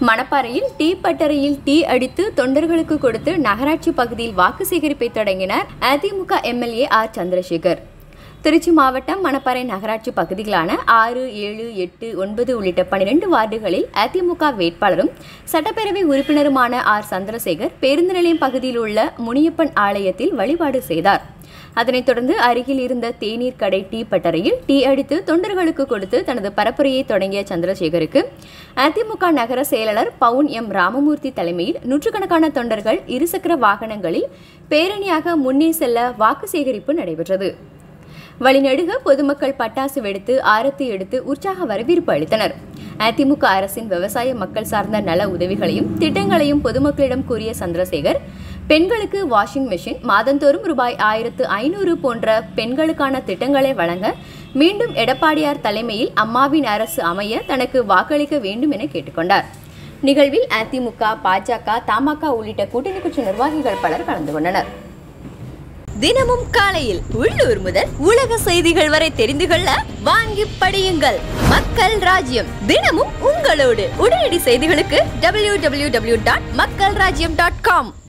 மணப்பாறையில் tea பட்டறையில் tea அடித்து தொண்டர்களுக்கு கொடுத்து நகராட்சி பகுதியில் வாக்கு சேகரிப்பை தொடங்கினார் அதிமுக எம்எல்ஏ ஆர் சந்திரசேகர் திருச்சி மாவட்டம் மணப்பாறை நகராட்சி பகுதிகளான ஆறு ஏழு எட்டு ஒன்பது உள்ளிட்ட பனிரெண்டு வார்டுகளில் அதிமுக வேட்பாளரும் சட்டப்பேரவை உறுப்பினருமான ஆர் சந்திரசேகர் பேருந்து நிலையம் பகுதியில் உள்ள முனியப்பன் ஆலயத்தில் வழிபாடு செய்தார் அதனைத் தொடர்ந்து அருகில் இருந்த தேநீர் கடை டீ பட்டறையில் டீ அடித்து தொண்டர்களுக்கு கொடுத்து தனது பரப்புரையை தொடங்கிய சந்திரசேகருக்கு அதிமுக நகர செயலாளர் பவுன் எம் ராமமூர்த்தி தலைமையில் நூற்றுக்கணக்கான தொண்டர்கள் இருசக்கர வாகனங்களில் பேரணியாக முன்னே செல்ல வாக்கு சேகரிப்பு நடைபெற்றது வழிநெடுக பொதுமக்கள் பட்டாசு வெடித்து ஆரத்தி எடுத்து உற்சாக வரவேற்பு அளித்தனர் அதிமுக அரசின் விவசாய மக்கள் சார்ந்த நல உதவிகளையும் திட்டங்களையும் பொதுமக்களிடம் கூறிய சந்திரசேகர் பெண்களுக்கு வாஷிங் மெஷின் மாதந்தோறும் ரூபாய் ஆயிரத்து ஐநூறு போன்ற பெண்களுக்கான திட்டங்களை வழங்க மீண்டும் எடப்பாடியார் தலைமையில் அம்மாவின் அரசு அமைய தனக்கு வாக்களிக்க வேண்டும் என கேட்டுக்கொண்டார் நிகழ்வில் அதிமுக பாஜக தமாக உள்ளிட்ட கூட்டணி கட்சி நிர்வாகிகள் பலர் கலந்து கொண்டனர் தினமும் காலையில் உள்ளூர் முதல் உலக செய்திகள் வரை தெரிந்து கொள்ள வாங்கி படியுங்கள் மக்கள் ராஜ்யம் தினமும் உங்களோடு உடனடி செய்திகளுக்கு டபிள்யூ டபிள்யூ டபிள்யூ டாட் மக்கள் ராஜ்யம் டாட் காம்